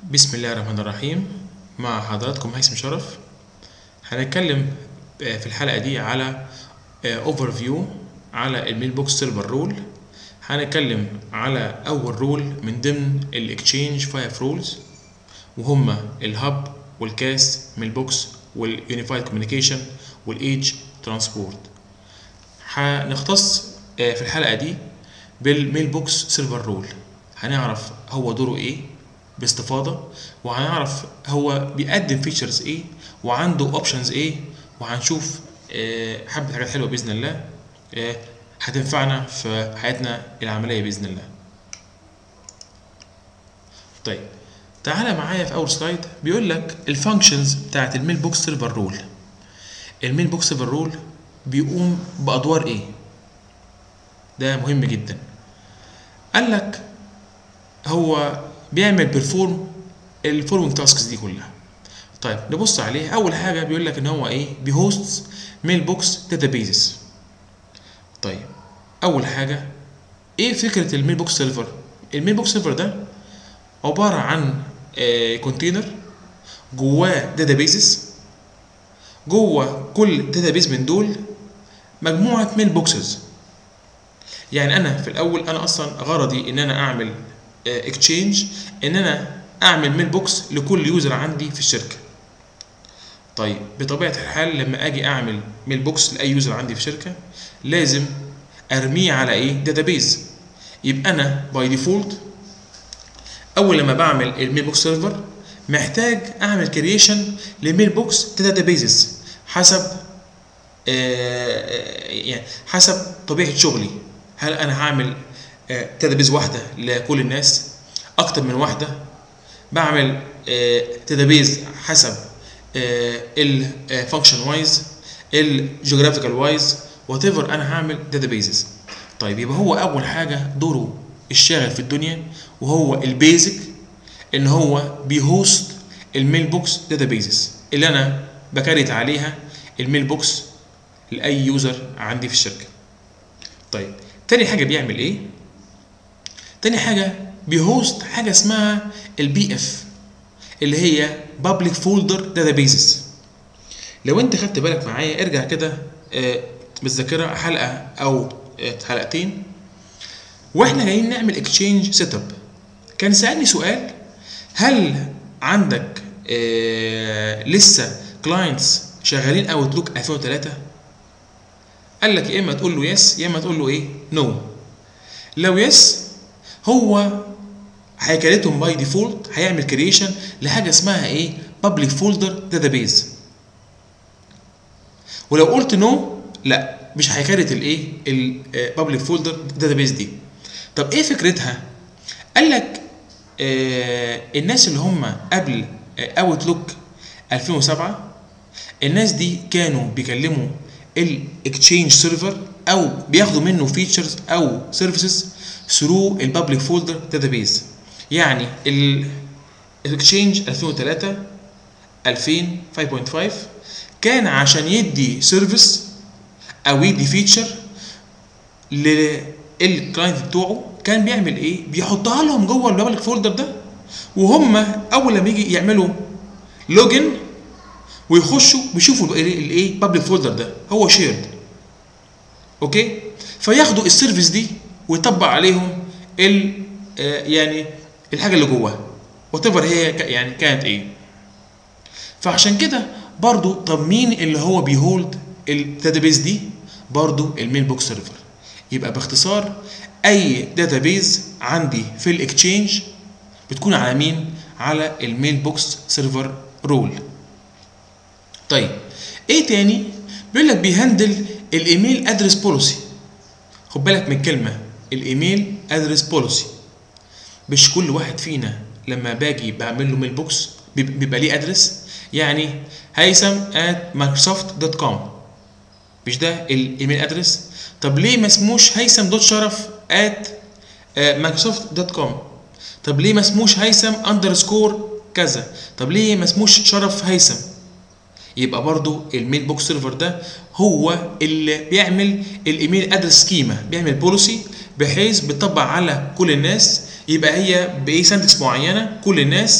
بسم الله الرحمن الرحيم مع حضراتكم هيثم شرف هنتكلم في الحلقة دي على اوفر فيو على الميل بوكس سيرفر رول هنتكلم على اول رول من ضمن الاكتشينج 5 رولز وهما الهاب والكاست ميل بوكس واليونيفايد كوميونيكيشن والايدج ترانسبورت هنختص في الحلقة دي بالميل بوكس سيرفر رول هنعرف هو دوره ايه باستفاضه وهنعرف هو بيقدم فيتشرز ايه وعنده اوبشنز ايه وهنشوف حبه حاجات حلوه باذن الله هتنفعنا في حياتنا العمليه باذن الله طيب تعالى معايا في اول سلايد بيقول لك الفانكشنز بتاعت الميل بوكس سيرفر رول الميل بوكس سيرفر رول بيقوم بادوار ايه ده مهم جدا قال لك هو بيعمل بيرفورم الفورمينج تاسكس دي كلها طيب نبص عليه اول حاجه بيقول لك ان هو ايه بيهوست ميل بوكس داتابيزز طيب اول حاجه ايه فكره الميل بوكس سيرفر الميل بوكس سيرفر ده عباره عن كونتينر جواه داتابيزز جوه كل داتابيز من دول مجموعه ميل بوكسز يعني انا في الاول انا اصلا غرضي ان انا اعمل اكتشينج ان انا اعمل ميل بوكس لكل يوزر عندي في الشركه طيب بطبيعه الحال لما اجي اعمل ميل بوكس لاي يوزر عندي في الشركه لازم ارميه على ايه داتابيز يبقى انا باي ديفولت اول لما بعمل الميل بوكس سيرفر محتاج اعمل كرييشن لميل بوكس داتابيزز حسب آه يعني حسب طبيعه شغلي هل انا هعمل داتابيز واحده لكل الناس اكتر من واحده بعمل داتابيز حسب الفانكشن وايز الجيوغرافيكال وايز وات ايفر انا هعمل داتابيزز طيب يبقى هو اول حاجه دوره الشاغل في الدنيا وهو البيزك ان هو بيهوست الميل بوكس داتابيزز اللي انا بكريت عليها الميل بوكس لاي يوزر عندي في الشركه طيب تاني حاجه بيعمل ايه تاني حاجه بيهوست حاجه اسمها البي اف اللي هي بابليك فولدر داتابيزز لو انت خدت بالك معايا ارجع كده بالذاكره حلقه او حلقتين واحنا جايين نعمل اكتشينج سيت اب كان سالني سؤال هل عندك لسه كلاينتس شغالين اوتلوك 2003 قال لك يا اما تقول له يس يا اما تقول له ايه نو no. لو يس هو هيكريتهم باي ديفولت هيعمل كرييشن لحاجه اسمها ايه بابليك فولدر داتابيز ولو قلت نو no, لا مش هيكريت الايه البابليك فولدر داتابيز دي طب ايه فكرتها قال لك آه الناس اللي هم قبل اوتلوك 2007 الناس دي كانوا بيكلموا الاكتشينج سيرفر او بياخدوا منه فيتشرز او سيرفيسز ثرو البابليك فولدر داتابيز يعني الاكتشينج 2003 2000 5.5 كان عشان يدي سيرفيس او يدي فيتشر للكلاينت بتوعه كان بيعمل ايه بيحطها لهم جوه البابليك فولدر ده وهم اول لما يجي يعملوا لوجن ويخشوا بيشوفوا الايه بابليك فولدر ده هو شيرد اوكي فياخدوا السيرفيس دي ويطبق عليهم ال آه يعني الحاجه اللي جواها وات هي يعني كانت ايه فعشان كده برضو طب مين اللي هو بيهولد الداتابيز دي برضو الميل بوكس سيرفر يبقى باختصار اي داتابيز عندي في الاكتشينج بتكون على مين على الميل بوكس سيرفر رول طيب ايه تاني بيقول لك بيهندل الايميل ادرس بوليسي خد بالك من الكلمه الايميل ادرس بوليسي مش كل واحد فينا لما باجي بعمل له ميل بوكس بيبقى ليه ادرس يعني هيثم at microsoft.com مش ده الايميل ادرس طب ليه ما اسموش هيثم دوت شرف at microsoft.com طب ليه ما اسموش هيثم اندرسكور كذا طب ليه ما اسموش شرف هيثم يبقى برضو الميل بوكس سيرفر ده هو اللي بيعمل الايميل ادرس سكيما بيعمل بوليسي بحيث بتطبق على كل الناس يبقى هي بايه سنتكس معينه كل الناس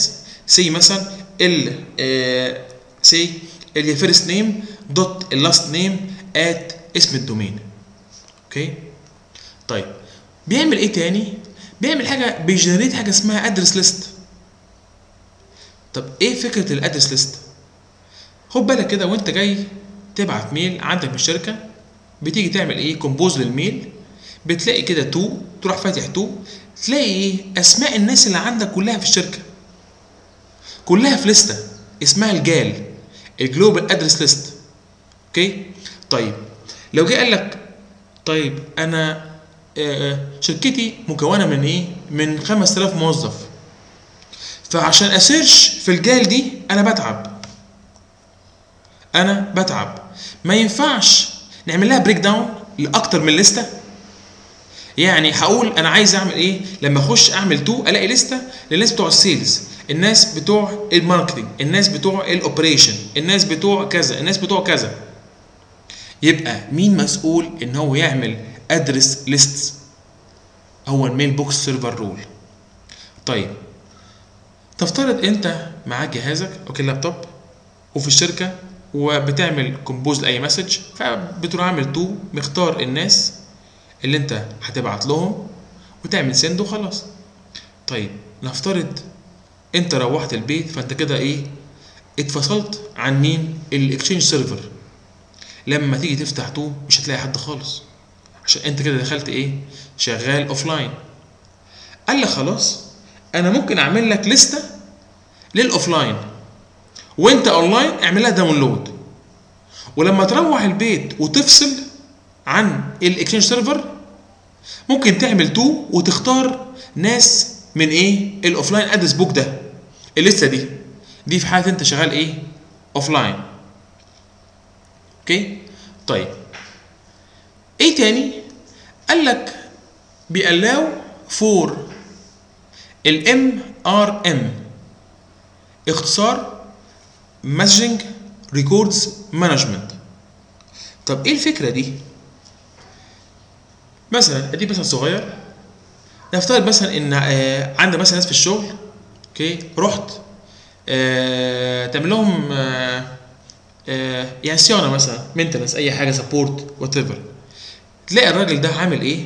سي مثلا ال سي الفيرست نيم دوت اللاست نيم ات اسم الدومين اوكي طيب بيعمل ايه تاني بيعمل حاجه بيجنريت حاجه اسمها ادرس ليست طب ايه فكره الادرس ليست خد بالك كده وانت جاي تبعت ميل عندك في الشركه بتيجي تعمل ايه كومبوز للميل بتلاقي كده تو تروح فاتح تو تلاقي ايه اسماء الناس اللي عندك كلها في الشركه كلها في لسته اسمها الجال الجلوبال ادرس ليست اوكي طيب لو جه قال لك طيب انا آه، شركتي مكونه من ايه من 5000 موظف فعشان اسيرش في الجال دي انا بتعب انا بتعب ما ينفعش نعمل لها بريك داون لاكتر من لسته يعني هقول انا عايز اعمل ايه لما اخش اعمل تو الاقي لسته للناس بتوع السيلز الناس بتوع الماركتنج الناس بتوع الاوبريشن الناس بتوع كذا الناس بتوع كذا يبقى مين مسؤول ان هو يعمل ادرس ليست هو الميل بوكس سيرفر رول طيب تفترض انت معاك جهازك اوكي لابتوب وفي الشركه وبتعمل كومبوز لاي مسج فبتروح عامل تو مختار الناس اللي انت هتبعت لهم وتعمل سند وخلاص طيب نفترض انت روحت البيت فانت كده ايه اتفصلت عن مين الاكشينج سيرفر لما تيجي تفتح تو مش هتلاقي حد خالص عشان انت كده دخلت ايه شغال اوف لاين قال لك خلاص انا ممكن اعمل لك لسته للاوف لاين وانت اونلاين اعمل لها داونلود ولما تروح البيت وتفصل عن الاكشينج سيرفر ممكن تعمل تو وتختار ناس من ايه الاوفلاين ادرس بوك ده الليسته دي دي في حاله انت شغال ايه اوفلاين اوكي طيب ايه تاني قال لك بيقلاو فور الام ار ام اختصار مسجنج ريكوردز مانجمنت طب ايه الفكره دي مثلا اديك مثلا صغير نفترض مثلا ان آه، عندك مثلا ناس في الشغل اوكي رحت آه، تعمل لهم آه، آه، يعني صيانه مثلا مينتنس اي حاجه سبورت وات ايفر تلاقي الراجل ده عامل ايه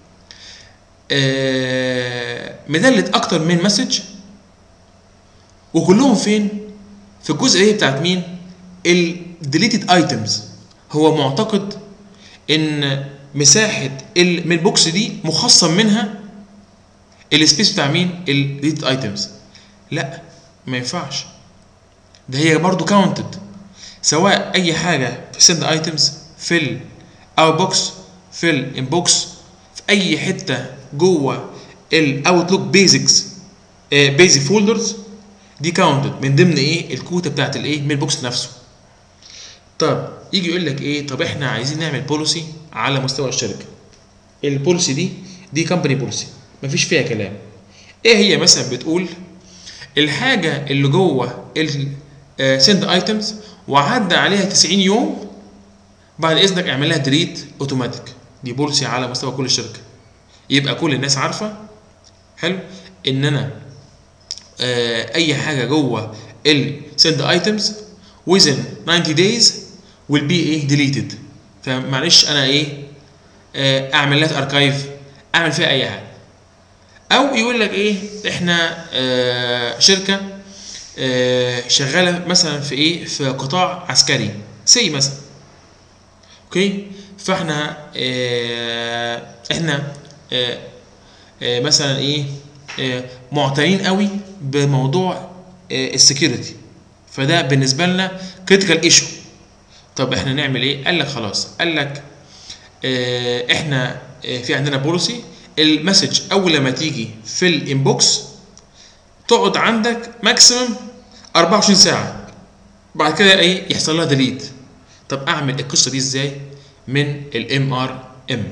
آه، مدلت اكتر من مسج وكلهم فين في الجزئيه بتاعت مين الديليتد ايتمز هو معتقد ان مساحه الميل بوكس دي مخصم منها السبيس بتاع مين الديليتد ايتمز لا ما ينفعش ده هي برضو كاونتد سواء اي حاجه في سند ايتمز في الاوت بوكس في الانبوكس في اي حته جوه الاوتلوك بيزكس بيزك فولدرز دي كاونتد من ضمن ايه الكوته بتاعت الايه ميل بوكس نفسه طب يجي يقول لك ايه طب احنا عايزين نعمل بوليسي على مستوى الشركه البوليسي دي دي كومباني بوليسي مفيش فيها كلام ايه هي مثلا بتقول الحاجه اللي جوه السند ايتمز وعدى عليها 90 يوم بعد اذنك اعمل لها ديليت اوتوماتيك دي بوليسي على مستوى كل الشركه يبقى كل الناس عارفه حلو ان انا آه، اي حاجه جوه السند ايتمز within 90 days will be ايه deleted فمعلش انا ايه آه، اعمل لها اركايف اعمل فيها اي حاجه او يقول لك ايه احنا آه، شركه آه، شغاله مثلا في ايه في قطاع عسكري سي مثلا اوكي فاحنا آه، احنا آه، آه، مثلا ايه آه، معتنين قوي بموضوع السكيورتي فده بالنسبه لنا كريتيكال ايشو طب احنا نعمل ايه قال لك خلاص قال لك آه، احنا آه، في عندنا بوليسي المسج اول لما تيجي في الانبوكس تقعد عندك ماكسيمم 24 ساعه بعد كده ايه يحصل لها ديليت طب اعمل القصه دي ازاي من الام ار ام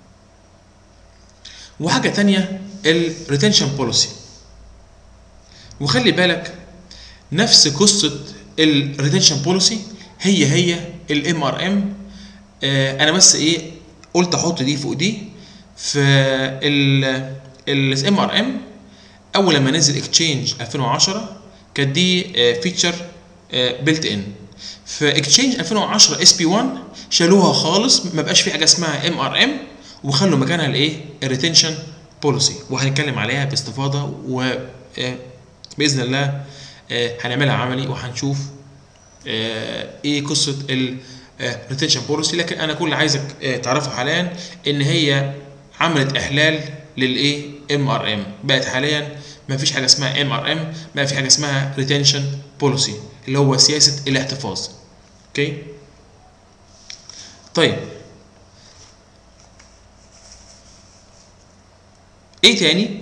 وحاجه تانية الريتنشن بوليسي وخلي بالك نفس قصه الريتنشن بوليسي هي هي الام ار ام انا بس ايه قلت احط دي فوق دي في الام ار ام اول لما نزل اكتشينج 2010 كانت دي فيتشر بيلت ان في اكتشينج 2010 اس بي 1 شالوها خالص ما بقاش في حاجه اسمها ام ار ام وخلوا مكانها الايه الريتنشن بوليسي وهنتكلم عليها باستفاضه و باذن الله هنعملها عملي وهنشوف ايه قصه الريتنشن بوليسي لكن انا كل اللي عايزك تعرفه حاليا ان هي عملت احلال للايه ام ار ام بقت حاليا ما فيش حاجه اسمها ام ار ام بقى في حاجه اسمها ريتنشن بوليسي اللي هو سياسه الاحتفاظ اوكي طيب ايه تاني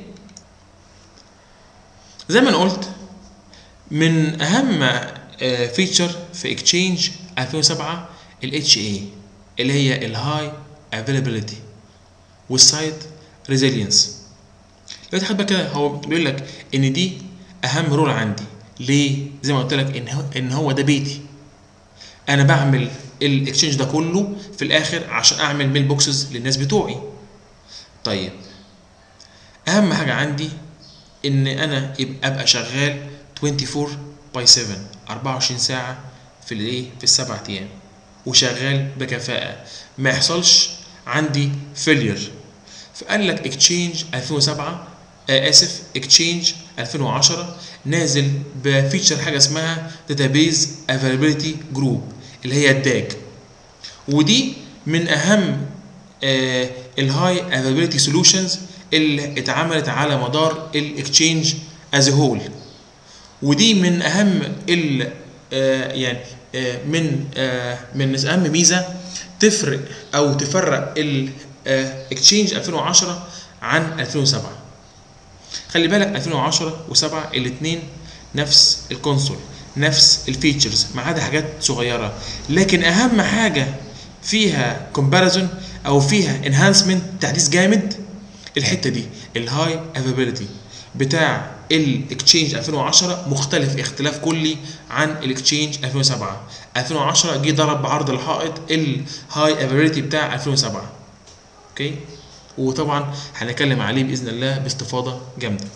زي ما انا قلت من اهم فيتشر في اكتشينج 2007 الاتش اي اللي هي الهاي افيلابيلتي والسايت ريزيلينس لو تاخد بالك كده هو بيقول لك ان دي اهم رول عندي ليه زي ما قلت لك ان هو ان هو ده بيتي انا بعمل الاكسشينج ده كله في الاخر عشان اعمل ميل بوكسز للناس بتوعي طيب اهم حاجه عندي ان انا يبقى ابقى شغال 24 باي 7 24 ساعه في الايه في السبع ايام وشغال بكفاءه ما يحصلش عندي فيلير فقال لك اكتشينج 2007 آه اسف اكتشينج 2010 نازل بفيتشر حاجه اسمها داتابيز افيلابيلتي جروب اللي هي الداج ودي من اهم آه الهاي افيلابيلتي سولوشنز اللي اتعملت على مدار الاكتشينج از هول ودي من اهم ال آه يعني آه من آه من اهم ميزه تفرق او تفرق الاكتشينج 2010 عن 2007 خلي بالك 2010 و7 الاثنين نفس الكونسول نفس الفيتشرز ما عدا حاجات صغيره لكن اهم حاجه فيها كومباريزون او فيها انهانسمنت تحديث جامد الحته دي الهاي افابيلتي بتاع الاكتشينج 2010 مختلف اختلاف كلي عن الاكتشينج 2007 2010 جه ضرب بعرض الحائط الهاي افابيلتي بتاع 2007 اوكي وطبعا هنتكلم عليه باذن الله باستفاضه جامده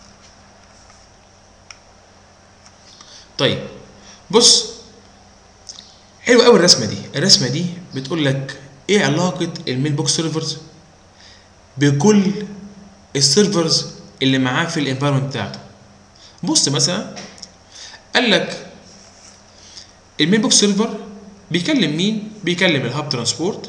طيب بص حلو قوي الرسمه دي الرسمه دي بتقول لك ايه علاقه الميل بوكس سيرفرز بكل السيرفرز اللي معاه في الانفايرمنت بتاعته بص مثلا قال لك الميل بوكس سيرفر بيكلم مين بيكلم الهاب ترانسبورت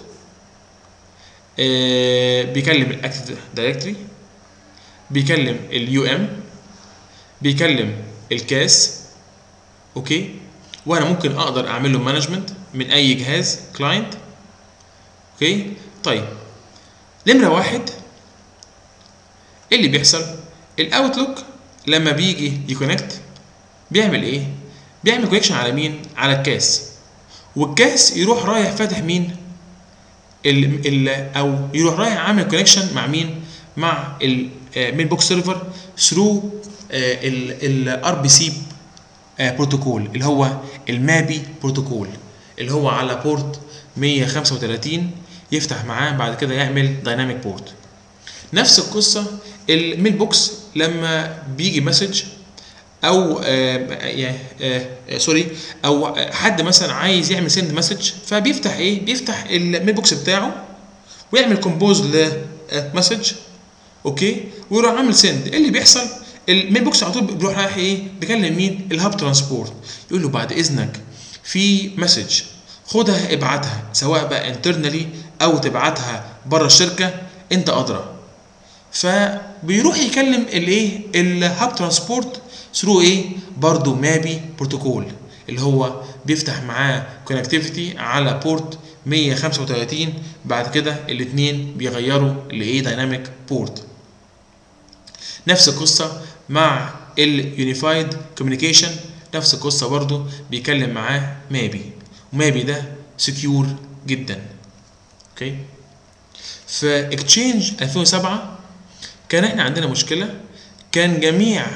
آه بيكلم الاكتف دايركتري بيكلم اليو ام بيكلم الكاس اوكي وانا ممكن اقدر اعمل له مانجمنت من اي جهاز كلاينت اوكي طيب نمره واحد ايه اللي بيحصل الاوتلوك لما بيجي يكونكت بيعمل ايه بيعمل كونكشن على مين على الكاس والكاس يروح رايح فاتح مين ال ال او يروح رايح عامل كونكشن مع مين مع الميل بوكس سيرفر ثرو الار بي سي بروتوكول اللي هو المابي بروتوكول اللي هو على بورت 135 يفتح معاه بعد كده يعمل دايناميك بورت نفس القصه الميل بوكس لما بيجي مسج او آه آه سوري او حد مثلا عايز يعمل سند مسج فبيفتح ايه بيفتح الميل بوكس بتاعه ويعمل كومبوز لمسج اوكي ويروح عامل سند ايه اللي بيحصل الميل بوكس على طول بيروح رايح ايه بيكلم مين الهاب ترانسبورت يقول له بعد اذنك في مسج خدها ابعتها سواء بقى انترنالي او تبعتها بره الشركه انت ادرى فبيروح يكلم الايه الهاب ترانسبورت ثرو ايه برضه مابي بروتوكول اللي هو بيفتح معاه كونكتيفيتي على بورت 135 بعد كده الاثنين بيغيروا لايه دايناميك بورت نفس القصه مع اليونيفايد كوميونيكيشن نفس القصه برضه بيكلم معاه مابي ومابي ده سكيور جدا اوكي في اكتشينج 2007 كان احنا عندنا مشكله كان جميع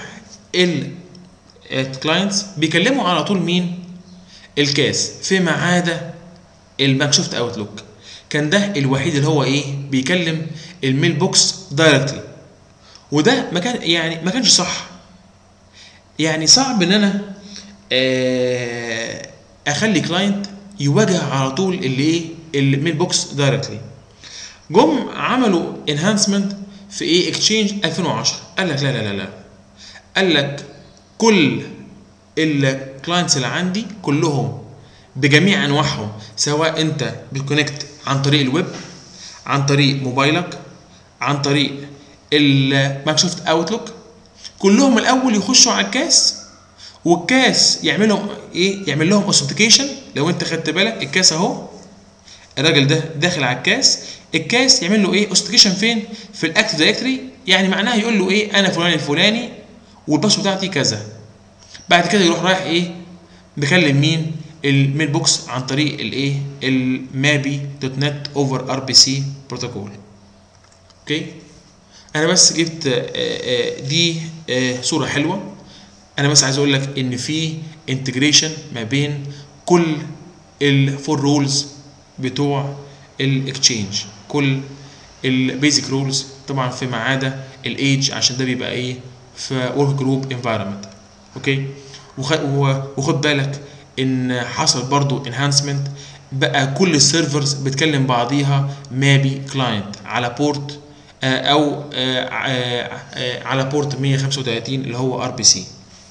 الكلاينتس بيكلموا على طول مين الكاس فيما عدا المايكروسوفت اوتلوك كان ده الوحيد اللي هو ايه بيكلم الميل بوكس دايركتلي وده ما كان يعني ما كانش صح يعني صعب ان انا آه، اخلي كلاينت يواجه على طول اللي ايه الميل بوكس دايركتلي جم عملوا انهانسمنت في ايه اكتشينج 2010 قال لك لا لا لا لا قال لك كل الكلاينتس اللي عندي كلهم بجميع انواعهم سواء انت بتكونكت عن طريق الويب عن طريق موبايلك عن طريق المايكروسوفت اوتلوك كلهم الاول يخشوا على الكاس والكاس يعمل لهم ايه يعمل لهم اوثنتيكيشن لو انت خدت بالك الكاس اهو الراجل ده داخل على الكاس الكاس يعمل له ايه اوثنتيكيشن فين في الاكتف دايركتري يعني معناها يقول له ايه انا فلان الفلاني والباسورد بتاعتي كذا بعد كده يروح رايح ايه بكلم مين الميل بوكس عن طريق الايه المابي دوت نت اوفر ار بي سي بروتوكول اوكي انا بس جبت آه، آه، دي آه، صوره حلوه انا بس عايز اقول لك ان في انتجريشن ما بين كل الفور رولز بتوع الاكتشينج كل البيزك رولز طبعا فيما عدا الايدج عشان ده بيبقى ايه في ورك جروب انفايرمنت اوكي وخ- و- وخد بالك ان حصل برضو انهانسمنت بقى كل السيرفرز بتكلم بعضيها مابي كلاينت على بورت آه، او آه، آه، آه، على بورت 135 اللي هو ار بي سي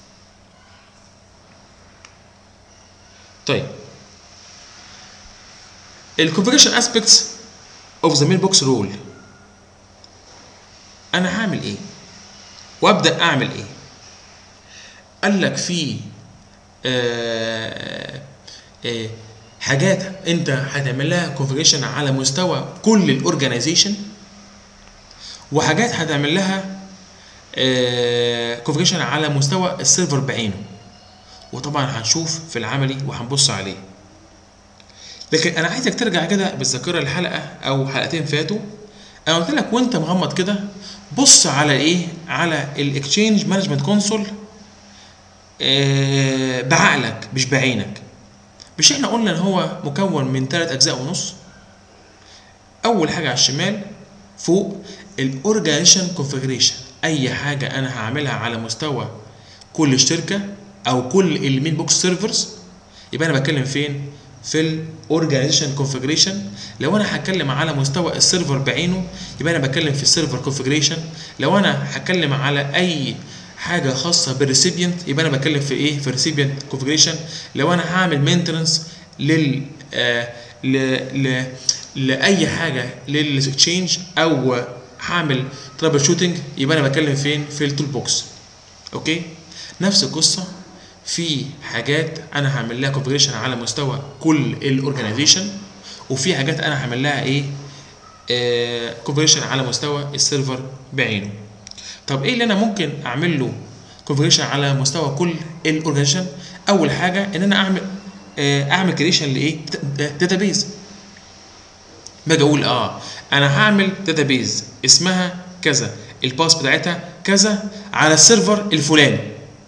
طيب الكونفيجريشن اسبيكتس اوف ذا ميل بوكس رول انا هعمل ايه وابدا اعمل ايه قال لك في آه آه حاجات انت هتعمل لها كونفيجريشن على مستوى كل الاورجنايزيشن وحاجات هتعمل لها كونفيجريشن على مستوى السيرفر بعينه وطبعا هنشوف في العملي وهنبص عليه لكن انا عايزك ترجع كده بالذاكره الحلقه او حلقتين فاتوا انا قلت لك وانت مغمض كده بص على ايه على الاكتشينج مانجمنت كونسول بعقلك مش بعينك مش احنا قلنا ان هو مكون من ثلاث اجزاء ونص اول حاجه على الشمال فوق الاورجانيزيشن كونفيجريشن اي حاجه انا هعملها على مستوى كل شركه او كل المين بوكس سيرفرز يبقى انا بتكلم فين في الاورجانيزيشن كونفيجريشن لو انا هتكلم على مستوى السيرفر بعينه يبقى انا بتكلم في السيرفر كونفيجريشن لو انا هتكلم على اي حاجه خاصه بالريسيبيانت يبقى انا بتكلم في ايه في الريسيبيانت كونفيجريشن لو انا هعمل مينتنس لل آه ل ل لاي حاجه للاكسشينج او هعمل ترابل شوتنج يبقى انا بتكلم فين في التول بوكس اوكي نفس القصه في حاجات انا هعمل لها كونفيجريشن على مستوى كل الاورجنايزيشن وفي حاجات انا هعمل لها ايه كونفيجريشن على مستوى السيرفر بعينه طب ايه اللي انا ممكن اعمل له كونفيجريشن على مستوى كل الاورجنايزيشن اول حاجه ان انا اعمل آه اعمل كريشن لايه داتابيز باجي اقول اه انا هعمل داتابيز اسمها كذا الباس بتاعتها كذا على السيرفر الفلاني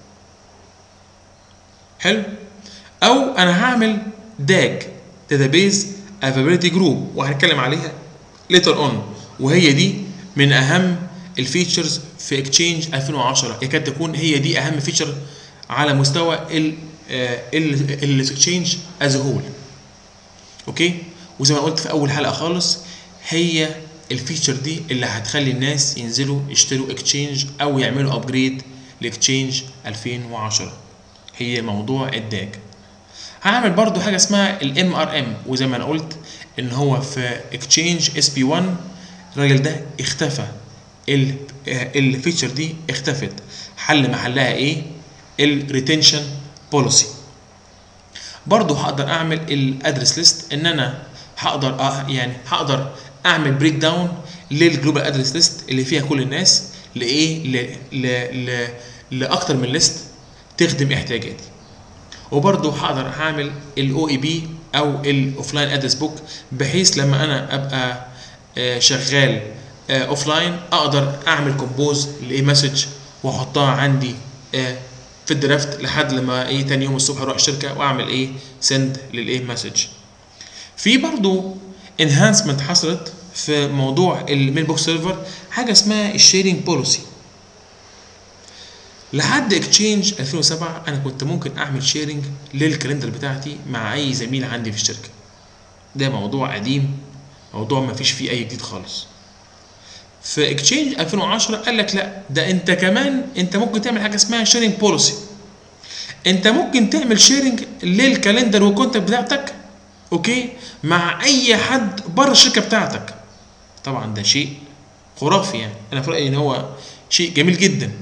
حلو او انا هعمل داج داتابيز افابيلتي جروب وهنتكلم عليها ليتر اون وهي دي من اهم الفيتشرز في اكتشينج 2010 يكاد تكون هي دي اهم فيتشر على مستوى الاكتشينج از هول اوكي وزي ما قلت في اول حلقه خالص هي الفيتشر دي اللي هتخلي الناس ينزلوا يشتروا اكتشينج او يعملوا ابجريد لاكتشينج 2010 هي موضوع الداج هعمل برضو حاجه اسمها الام ار ام وزي ما انا قلت ان هو في اكتشينج اس بي 1 الراجل ده اختفى الفيتشر دي اختفت حل محلها ايه الريتنشن بوليسي برضو هقدر اعمل الادرس ليست ان انا هقدر أه يعني هقدر اعمل بريك داون للجلوبال ادرس ليست اللي فيها كل الناس لايه ل ل ل لاكتر من ليست تخدم احتياجاتي وبرضه هقدر هعمل الاو اي بي او الاوفلاين ادرس بوك بحيث لما انا ابقى شغال اوف لاين اقدر اعمل كومبوز لايه مسج واحطها عندي في الدرافت لحد لما ايه تاني يوم الصبح اروح الشركه واعمل ايه سند للايه مسج في برضو انهانسمنت حصلت في موضوع الميل بوكس سيرفر حاجه اسمها الشيرنج بوليسي لحد اكتشينج 2007 انا كنت ممكن اعمل شيرنج للكالندر بتاعتي مع اي زميل عندي في الشركه ده موضوع قديم موضوع ما فيش فيه اي جديد خالص في اكتشينج 2010 قال لك لا ده انت كمان انت ممكن تعمل حاجه اسمها شيرنج بوليسي انت ممكن تعمل شيرنج للكالندر والكونتاكت بتاعتك اوكي مع اي حد بره الشركه بتاعتك طبعا ده شيء خرافي يعني انا في رايي ان هو شيء جميل جدا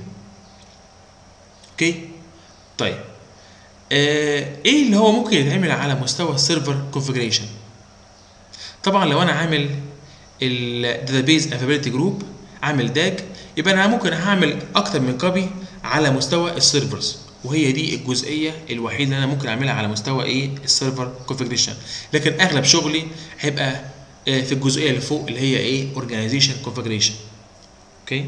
اوكي طيب آه ايه اللي هو ممكن يتعمل على مستوى السيرفر كونفجريشن طبعا لو انا عامل الداتابيز افابيلتي جروب عامل داج يبقى انا ممكن هعمل اكتر من كوبي على مستوى السيرفرز وهي دي الجزئيه الوحيده اللي انا ممكن اعملها على مستوى ايه السيرفر كونفجريشن لكن اغلب شغلي هيبقى آه، في الجزئيه اللي فوق اللي هي ايه اورجانيزيشن كونفجريشن اوكي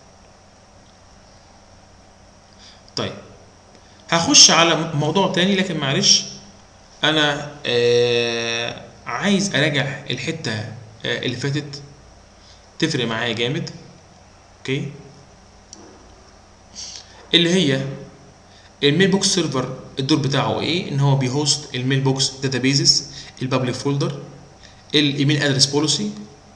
طيب هخش على موضوع تاني لكن معلش انا آه عايز اراجع الحته آه اللي فاتت تفرق معايا جامد اوكي اللي هي الميل بوكس سيرفر الدور بتاعه ايه ان هو بيهوست الميل بوكس داتابيزز البابليك فولدر الايميل ادرس بوليسي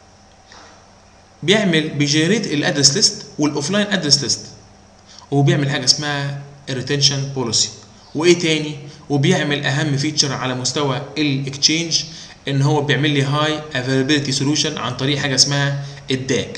بيعمل بيجنريت الادرس ليست والاوفلاين ادرس ليست وبيعمل حاجه اسمها الريتنشن بوليسي وايه تاني وبيعمل اهم فيتشر على مستوى الاكتشينج ان هو بيعمل لي هاي افيلابيلتي سولوشن عن طريق حاجه اسمها الداك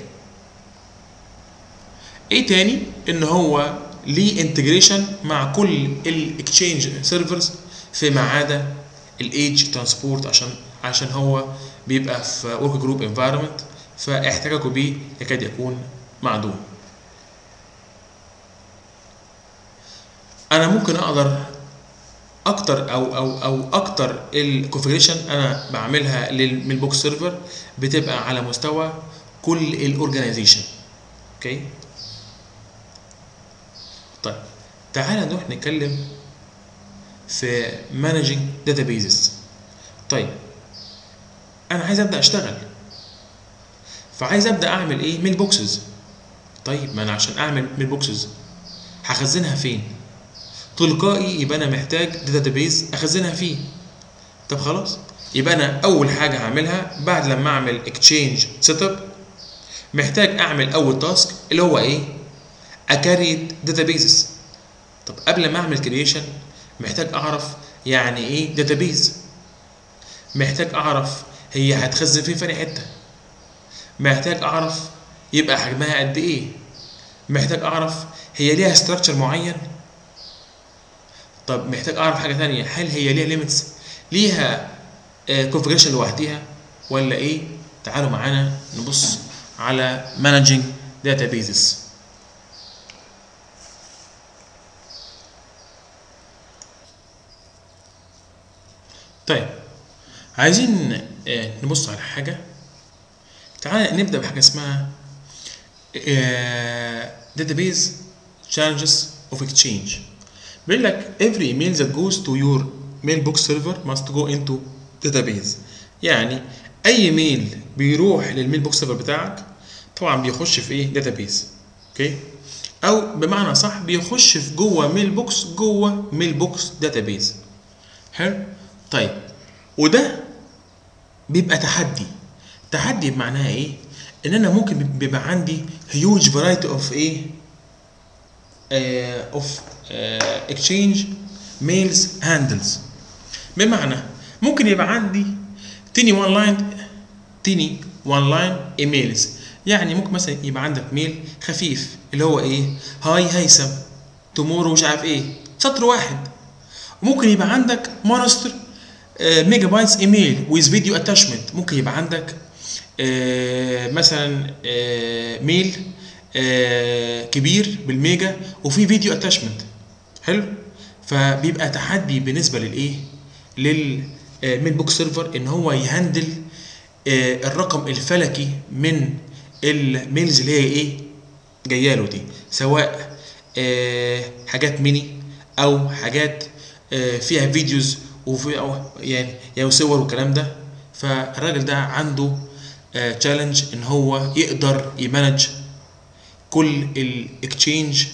ايه تاني ان هو ليه انتجريشن مع كل الاكتشينج سيرفرز فيما عدا الايدج ترانسبورت عشان عشان هو بيبقى في ورك جروب انفايرمنت فاحتكاكه بيه يكاد يكون معدوم انا ممكن اقدر اكتر او او او اكتر الكونفجريشن انا بعملها للميل بوكس سيرفر بتبقى على مستوى كل الاورجانيزيشن اوكي طيب تعالى نروح نتكلم في مانجنج داتابيزز طيب انا عايز ابدا اشتغل فعايز ابدا اعمل ايه ميل بوكسز طيب ما انا عشان اعمل ميل بوكسز هخزنها فين تلقائي يبقى انا محتاج داتابيز اخزنها فيه طب خلاص يبقى انا اول حاجه هعملها بعد لما اعمل اكتشينج سيت اب محتاج اعمل اول تاسك اللي هو ايه اكريت داتابيزز طب قبل ما اعمل كرييشن محتاج اعرف يعني ايه داتابيز محتاج اعرف هي هتخزن فين في حته محتاج اعرف يبقى حجمها قد ايه محتاج اعرف هي ليها ستراكشر معين طب محتاج اعرف حاجه ثانيه هل هي ليها ليميتس ليها كونفجريشن لوحديها ولا ايه تعالوا معانا نبص على مانجنج داتابيزز طيب عايزين آه، نبص على حاجه تعالى نبدا بحاجه اسمها database challenges of exchange بيقول لك every email that goes to your mailbox server must go into database يعني اي ميل بيروح للميل بوكس سيرفر بتاعك طبعا بيخش في ايه داتابيز اوكي او بمعنى صح بيخش في جوه ميل بوكس جوه ميل بوكس داتابيز حلو طيب وده بيبقى تحدي تحدي بمعناها ايه ان انا ممكن بيبقى عندي هيوج فرايتي اوف ايه اوف اكسشينج ميلز هاندلز بمعنى ممكن يبقى عندي تاني وان لاين تاني وان لاين ايميلز يعني ممكن مثلا يبقى عندك ميل خفيف اللي هو ايه هاي هيثم تومورو مش عارف ايه سطر واحد ممكن يبقى عندك مونستر ميجا بايتس ايميل ويز فيديو اتاشمنت ممكن يبقى عندك آه، مثلا آه، ميل آه، كبير بالميجا وفي فيديو اتاشمنت حلو فبيبقى تحدي بالنسبه للايه للميل بوك سيرفر ان هو يهندل الرقم الفلكي من الميلز اللي هي ايه جايه له دي سواء حاجات ميني او حاجات فيها فيديوز وفي أو يعني يعني صور والكلام ده فالراجل ده عنده تشالنج ان هو يقدر يمانج كل الاكتشينج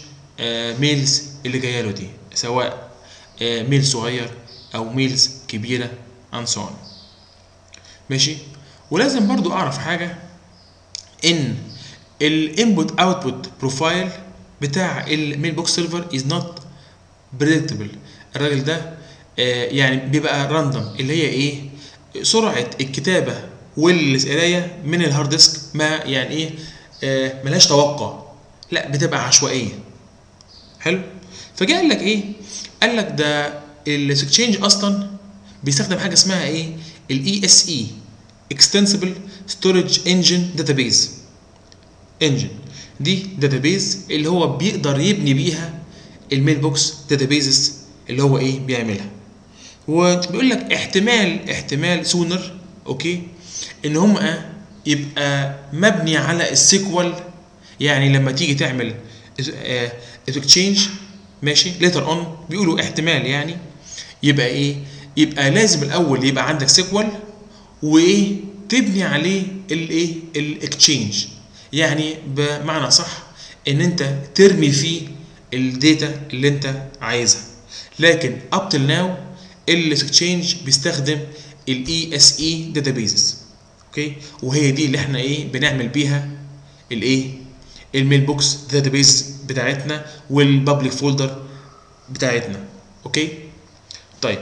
آه ميلز اللي جايه له دي سواء آه ميل صغير او ميلز كبيره and so on ماشي ولازم برضو اعرف حاجه ان الانبوت اوتبوت بروفايل بتاع الميل بوكس سيرفر از نوت بريدكتبل الراجل ده آه يعني بيبقى راندوم اللي هي ايه سرعه الكتابه والقرايه من الهارد ديسك ما يعني ايه آه ملهاش توقع لا بتبقى عشوائيه حلو فجاء قال لك ايه قال لك ده الاكسشينج اصلا بيستخدم حاجه اسمها ايه الاي اس اي اكستنسبل ستورج انجن داتابيز انجن دي داتابيز اللي هو بيقدر يبني بيها الميل بوكس داتابيزز اللي هو ايه بيعملها وبيقول لك احتمال احتمال سونر اوكي ان هم يبقى مبني على السيكوال يعني لما تيجي تعمل اكتشينج ماشي ليتر اون بيقولوا احتمال يعني يبقى ايه يبقى لازم الاول يبقى عندك سيكوال وايه تبني عليه الايه الاكتشينج يعني بمعنى صح ان انت ترمي فيه الداتا اللي انت عايزها لكن اب تل ناو الاكتشينج بيستخدم الاي اس اي داتابيزز اوكي وهي دي اللي احنا ايه بنعمل بيها الايه الميل بوكس داتابيز بتاعتنا والبابليك فولدر بتاعتنا اوكي طيب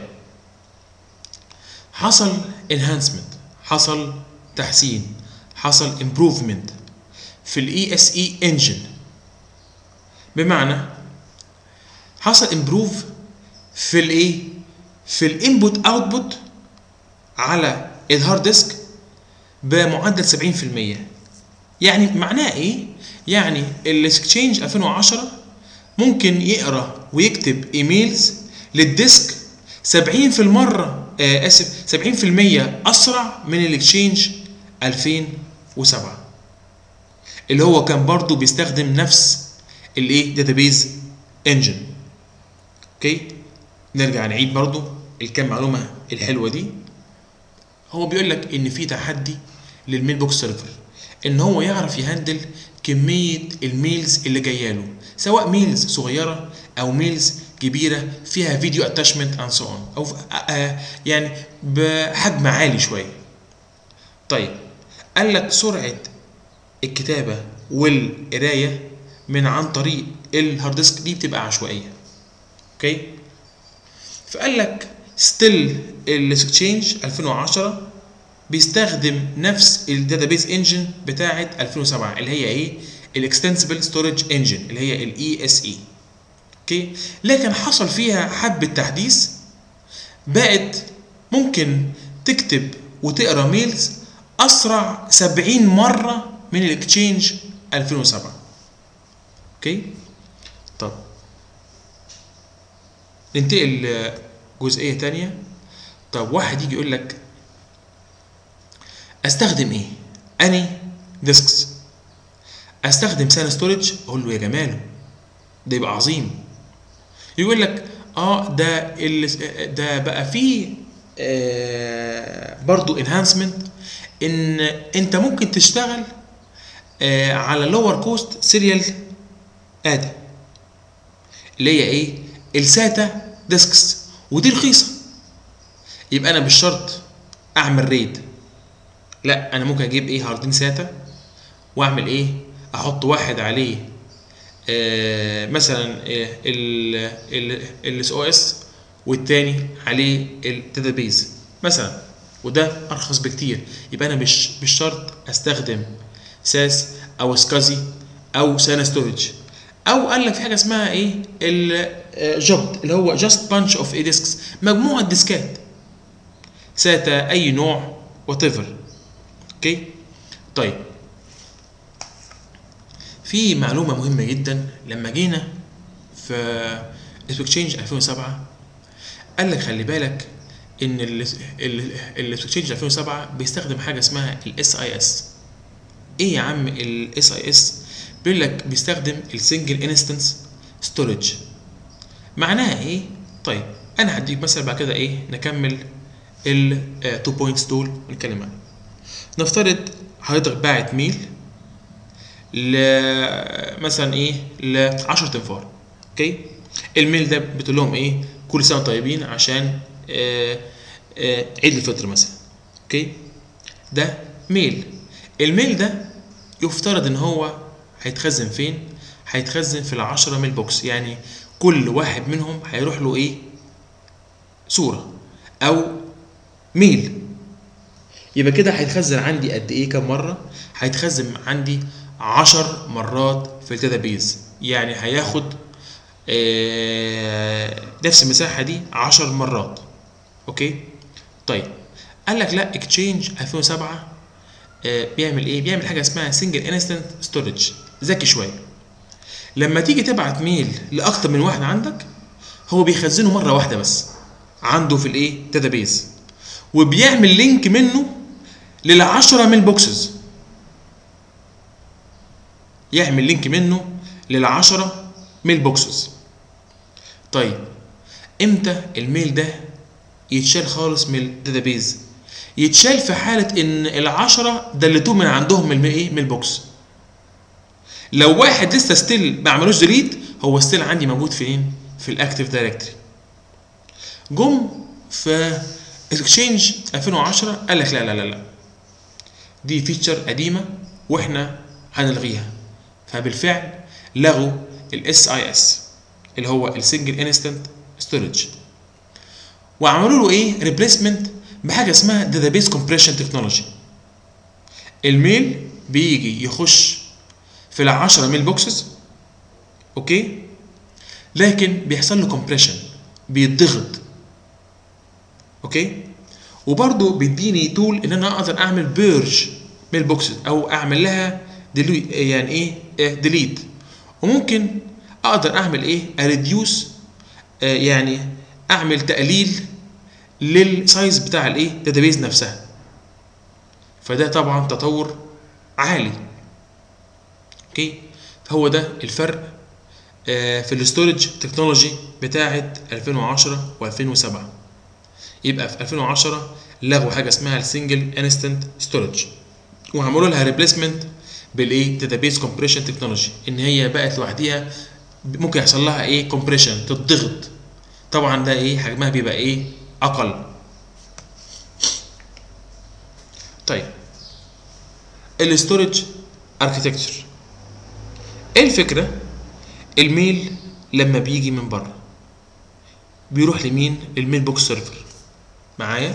حصل انهانسمنت حصل تحسين حصل امبروفمنت في الاي اس اي انجن بمعنى حصل امبروف في الايه في الانبوت اوتبوت على الهارد ديسك بمعدل 70% يعني معناه ايه يعني الاكسشينج 2010 ممكن يقرا ويكتب ايميلز للديسك 70 في المره آه اسف 70% اسرع من الاكسشينج 2007 اللي هو كان برضو بيستخدم نفس الايه داتابيز انجن اوكي نرجع نعيد برضو الكام معلومه الحلوه دي هو بيقول لك ان في تحدي للميل بوكس سيرفر ان هو يعرف يهندل كميه الميلز اللي جايه له سواء ميلز صغيره او ميلز كبيره فيها فيديو اتاشمنت اند سو اون او آه يعني بحجم عالي شويه طيب قال لك سرعه الكتابه والقرايه من عن طريق الهارد ديسك دي بتبقى عشوائيه اوكي فقال لك ستيل الاكسشينج 2010 بيستخدم نفس الداتابيز انجن بتاعه 2007 اللي هي ايه الاكستنسبل ستورج انجن اللي هي الاي اس اي اوكي لكن حصل فيها حبه تحديث بقت ممكن تكتب وتقرا ميلز اسرع 70 مره من الاكتشينج 2007 اوكي طب ننتقل لجزئيه تانية طب واحد يجي يقول لك استخدم ايه اني ديسكس استخدم سان ستورج اقول له يا جماله ده يبقى عظيم يقول لك اه ده ال- ده بقى فيه آه برضو انهانسمنت ان انت ممكن تشتغل آه على لور كوست سيريال ادا اللي هي ايه الساتا ديسكس ودي رخيصه يبقى انا مش شرط اعمل ريد لا انا ممكن اجيب ايه هاردين ساتا واعمل ايه احط واحد عليه آه مثلا الاس او اس والتاني عليه الداتابيز مثلا وده ارخص بكتير يبقى انا مش مش شرط استخدم ساس او سكازي او سانا ستورج او قال لك في حاجه اسمها ايه الجوب اللي هو جاست بانش اوف اي ديسكس مجموعه ديسكات ساتا اي نوع وات ايفر اوكي طيب في معلومه مهمه جدا لما جينا في اكسشينج 2007 قال لك خلي بالك ان الاكسشينج 2007 بيستخدم حاجه اسمها الاس اي اس ايه يا عم الاس اي اس بيقول لك بيستخدم السنجل انستنس ستورج معناها ايه طيب انا هديك مثلا بعد كده ايه نكمل التو بوينتس دول ونتكلم عنهم نفترض حضرتك باعت ميل ل مثلا ايه ل 10 تنفار اوكي الميل ده بتقول لهم ايه كل سنه طيبين عشان آه آه عيد الفطر مثلا اوكي ده ميل الميل ده يفترض ان هو هيتخزن فين هيتخزن في العشرة ميل بوكس يعني كل واحد منهم هيروح له ايه صورة او ميل يبقى كده هيتخزن عندي قد ايه كم مرة هيتخزن عندي عشر مرات في الداتابيز يعني هياخد آه نفس المساحة دي عشر مرات اوكي طيب قال لك لا اكتشينج 2007 آه بيعمل ايه بيعمل حاجه اسمها سنجل انستنت ستورج ذكي شويه لما تيجي تبعت ميل لاكتر من واحد عندك هو بيخزنه مره واحده بس عنده في الايه داتابيز وبيعمل لينك منه للعشرة ميل بوكسز يعمل لينك منه للعشرة ميل بوكسز طيب امتى الميل ده يتشال خالص من الداتابيز يتشال في حالة إن العشرة دلتوه من عندهم من إيه؟ من البوكس. لو واحد لسه ستيل ما عملوش ديليت هو ستيل عندي موجود فين؟ في الأكتيف دايركتري. جم في اكسشينج 2010 قال لك لا لا لا لا دي فيتشر قديمة واحنا هنلغيها. فبالفعل لغوا الاس اي اس اللي هو السنجل انستنت ستورج. وعملوا له ايه؟ ريبليسمنت بحاجه اسمها داتابيس كومبريشن تكنولوجي الميل بيجي يخش في العشرة ميل بوكسز اوكي لكن بيحصل له كومبريشن بيتضغط اوكي وبرضه بيديني تول ان انا اقدر اعمل بيرج ميل بوكسز او اعمل لها ديلي يعني ايه ديليت وممكن اقدر اعمل ايه اريديوس آه يعني اعمل تقليل للسايز بتاع الايه داتابيز نفسها فده طبعا تطور عالي اوكي فهو ده الفرق آه في الاستورج تكنولوجي بتاعه 2010 و2007 يبقى في 2010 لغوا حاجه اسمها السنجل انستنت ستورج وعملوا لها ريبليسمنت بالايه داتابيز كومبريشن تكنولوجي ان هي بقت لوحديها ممكن يحصل لها ايه كومبريشن تتضغط طبعا ده ايه حجمها بيبقى ايه اقل طيب الاستورج اركتكتشر ايه الفكره الميل لما بيجي من بره بيروح لمين الميل بوكس سيرفر معايا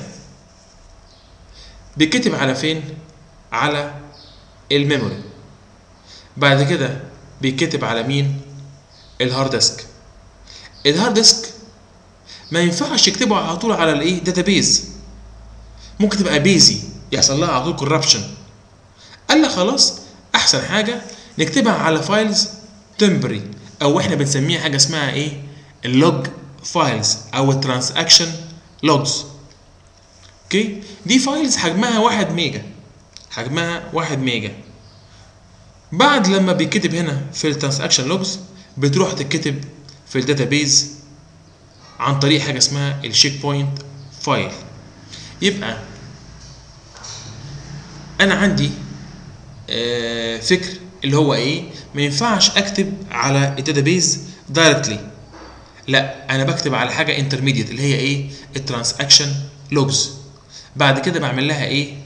بيتكتب على فين على الميموري بعد كده بيتكتب على مين الهارد ديسك الهارد ديسك ما ينفعش يكتبه على طول على الايه داتابيز ممكن تبقى بيزي يحصل لها على طول كوربشن قال لك خلاص احسن حاجه نكتبها على فايلز تمبري او احنا بنسميها حاجه اسمها ايه اللوج فايلز او الترانزاكشن لوجز اوكي دي فايلز حجمها 1 ميجا حجمها 1 ميجا بعد لما بيتكتب هنا في الترانزاكشن لوجز بتروح تتكتب في الداتابيز عن طريق حاجه اسمها الشيك بوينت فايل يبقى انا عندي آه فكر اللي هو ايه ما ينفعش اكتب على الداتابيز دايركتلي لا انا بكتب على حاجه انترميديت اللي هي ايه الترانزاكشن لوجز بعد كده بعمل لها ايه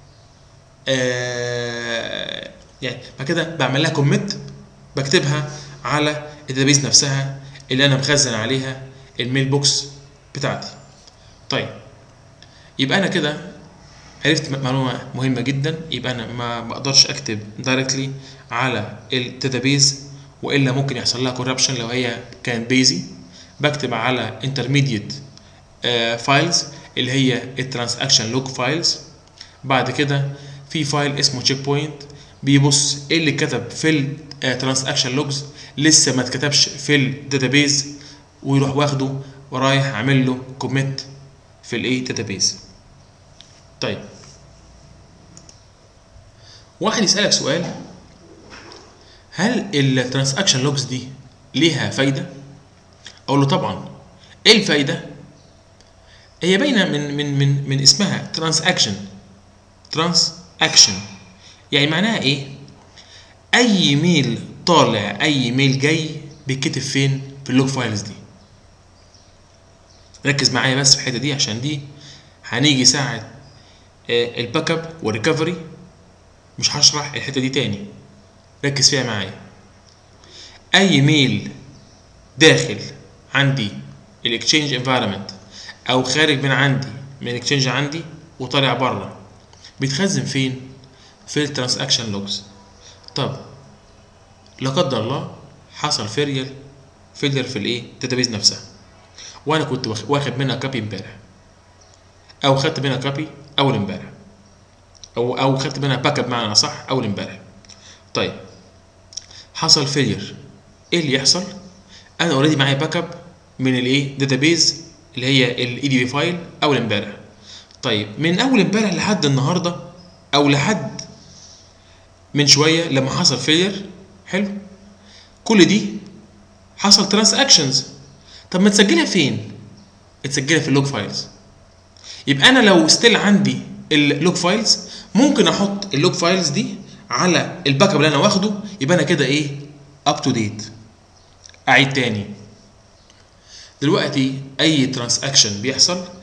آه يعني بعد كده بعمل لها كوميت بكتبها على الداتابيز نفسها اللي انا مخزن عليها الميل بوكس بتاعتي طيب يبقى انا كده عرفت معلومه مهمه جدا يبقى انا ما بقدرش اكتب دايركتلي على الداتابيز والا ممكن يحصل لها كوربشن لو هي كان بيزي بكتب على انترميديت فايلز اللي هي الترانزاكشن لوج فايلز بعد كده في فايل اسمه تشيك بوينت بيبص ايه اللي كتب في الترانزاكشن لوجز لسه ما اتكتبش في الداتابيز ويروح واخده ورايح عامل له كوميت في الايه داتابيز طيب واحد يسالك سؤال هل الترانزاكشن لوجز دي ليها فايده اقول له طبعا ايه الفايده هي باينه من من من من اسمها ترانزاكشن ترانزاكشن يعني معناها ايه اي ميل طالع اي ميل جاي بيتكتب فين في اللوج فايلز دي ركز معايا بس في الحته دي عشان دي هنيجي ساعه آه، الباك اب والريكفري مش هشرح الحته دي تاني ركز فيها معايا اي ميل داخل عندي الاكتشينج انفايرمنت او خارج من عندي من الاكتشينج عندي وطالع بره بيتخزن فين في الترانزاكشن لوجز طب لا قدر الله حصل فيريال فيلر في الايه الداتابيز نفسها وانا كنت واخ- واخد منها كابي امبارح او خدت منها كابي اول امبارح او او خدت منها باك اب بمعنى اصح اول امبارح طيب حصل فيلير ايه اللي يحصل انا اوريدي معايا باك اب من الايه داتابيز اللي هي الاي دي بي فايل اول امبارح طيب من اول امبارح لحد النهارده او لحد من شويه لما حصل فيلير حلو كل دي حصل ترانزاكشنز طب ما تسجلها فين تسجلها في اللوج فايلز يبقى انا لو ستيل عندي اللوج فايلز ممكن احط اللوج فايلز دي على الباك اب اللي انا واخده يبقى انا كده ايه اب تو ديت اعيد تاني دلوقتي اي ترانزاكشن بيحصل